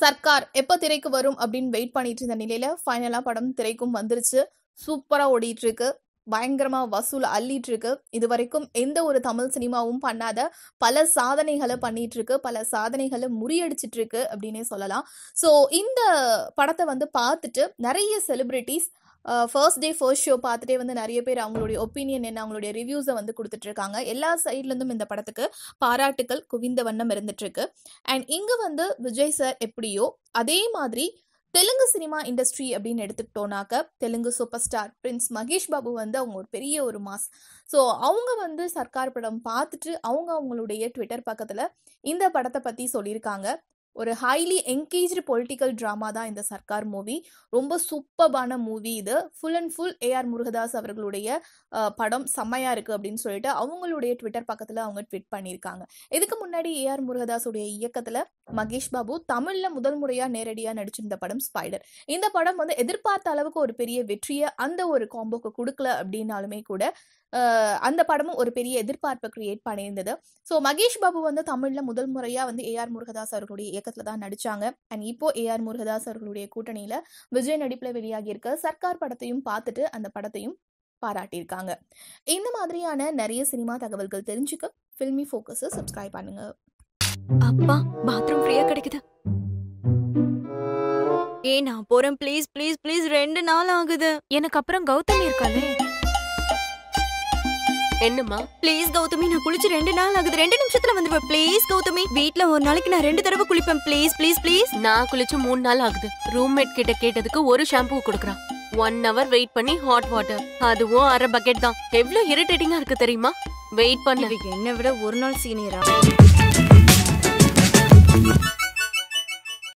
சர்க்கார் எப்போ திரைக்கு வரும் அப்படின்னு வெயிட் பண்ணிட்டு இருந்த நிலையில ஃபைனலா படம் திரைக்கும் வந்துருச்சு சூப்பரா ஓடிட்டு இருக்கு பயங்கரமா வசூல் அள்ளிட்டு இருக்கு இது வரைக்கும் எந்த ஒரு தமிழ் சினிமாவும் பண்ணாத பல சாதனைகளை பண்ணிட்டு இருக்கு பல சாதனைகளை முறியடிச்சிட்டு இருக்கு அப்படின்னே சொல்லலாம் ஸோ இந்த படத்தை வந்து பார்த்துட்டு நிறைய celebrities first day first show பார்த்துட்டே வந்து நிறைய பேர் அவங்களுடைய ஒப்பீனியன் என்ன அவங்களுடைய ரிவ்யூஸை வந்து கொடுத்துட்டு இருக்காங்க எல்லா சைட்லேருந்தும் இந்த படத்துக்கு பாராட்டுக்கள் குவிந்த வண்ணம் இருந்துட்டு இருக்கு அண்ட் இங்கே வந்து விஜய் சார் எப்படியோ அதே மாதிரி தெலுங்கு சினிமா இண்டஸ்ட்ரி அப்படின்னு எடுத்துக்கிட்டோனாக்க Telugu super star prince Mahesh Babu வந்து அவங்க ஒரு பெரிய ஒரு மாஸ் ஸோ அவங்க வந்து சர்க்கார் படம் பார்த்துட்டு அவங்க அவங்களுடைய ட்விட்டர் பக்கத்தில் இந்த படத்தை பற்றி சொல்லியிருக்காங்க ஒரு ஹைலி என்கேஜ்டு பொலிட்டிக்கல் ட்ராமா தான் இந்த சர்க்கார் மூவி ரொம்ப சூப்பர்பான மூவி இது full and full AR Murugadoss அவர்களுடைய அஹ், படம் செம்மையா இருக்கு அப்படின்னு சொல்லிட்டு அவங்களுடைய ட்விட்டர் பக்கத்தில் அவங்க ட்வீட் பண்ணியிருக்காங்க இதுக்கு முன்னாடி ஏஆர் முருகதாஸுடைய இயக்கத்தில் மகேஷ் பாபு தமிழ்ல முதல் முறையா நேரடியா நடிச்சிருந்த படம் ஸ்பைடர் இந்த படம் வந்து எதிர்பார்த்த அளவுக்கு ஒரு பெரிய வெற்றியை அந்த ஒரு காம்போக்கு கொடுக்கல அப்படின்னாலுமே கூட அஹ், அந்த படமும் ஒரு பெரிய எதிர்பார்ப்பை கிரியேட் பண்ணியிருந்தது ஸோ மகேஷ் பாபு வந்து தமிழ்ல முதல் முறையா வந்து ஏஆர் முருகதாஸ் அவர்களுடைய இயக்கத்துல தான் நடிச்சாங்க அண்ட் இப்போ ஏஆர் முருகதாஸ் அவர்களுடைய கூட்டணியில விஜய் நடிப்புல வெளியாகி இருக்க சர்க்கார் படத்தையும் பார்த்துட்டு அந்த படத்தையும் பாராட்டியிருக்காங்க இந்த மாதிரியான நிறைய சினிமா தகவல்கள் தெரிஞ்சுக்க ஃபில்மி ஃபோக்கஸை சப்ஸ்கிரைப் பண்ணுங்க அப்பா பாத்ரூம் ஃப்ரீயா கிடைக்குது ஏ நான் போறேன் ப்ளீஸ் ப்ளீஸ் ப்ளீஸ் ரெண்டு நாள் ஆகுது எனக்கு அப்புறம் கௌதமி இருக்காளே என்னம்மா ப்ளீஸ் கௌதமி நான் குளிச்சு ரெண்டு நாள் ஆகுது ரெண்டு நிமிஷத்துல வந்துருவேன் ப்ளீஸ் கௌதமி வீட்ல ஒரு நாளைக்கு நான் ரெண்டு தடவை குளிப்பேன் ப்ளீஸ் ப்ளீஸ் ப்ளீஸ் நான் குளிச்சு மூணு நாள் ஆகுது ரூம்மேட் கிட்ட கேட்டதுக்கு ஒரு ஷாம்பு கொடுக்குறான் ஒன் ஹவர் வெயிட் பண்ணி ஹாட் வாட்டர் அதுவும் அரை பக்கெட் தான் எவ்வளவு இரிட்டேட்டிங்கா இருக்கு தெரியுமா வெயிட் பண்ண இவங்க என்னை விட ஒரு நாள் சீனியரா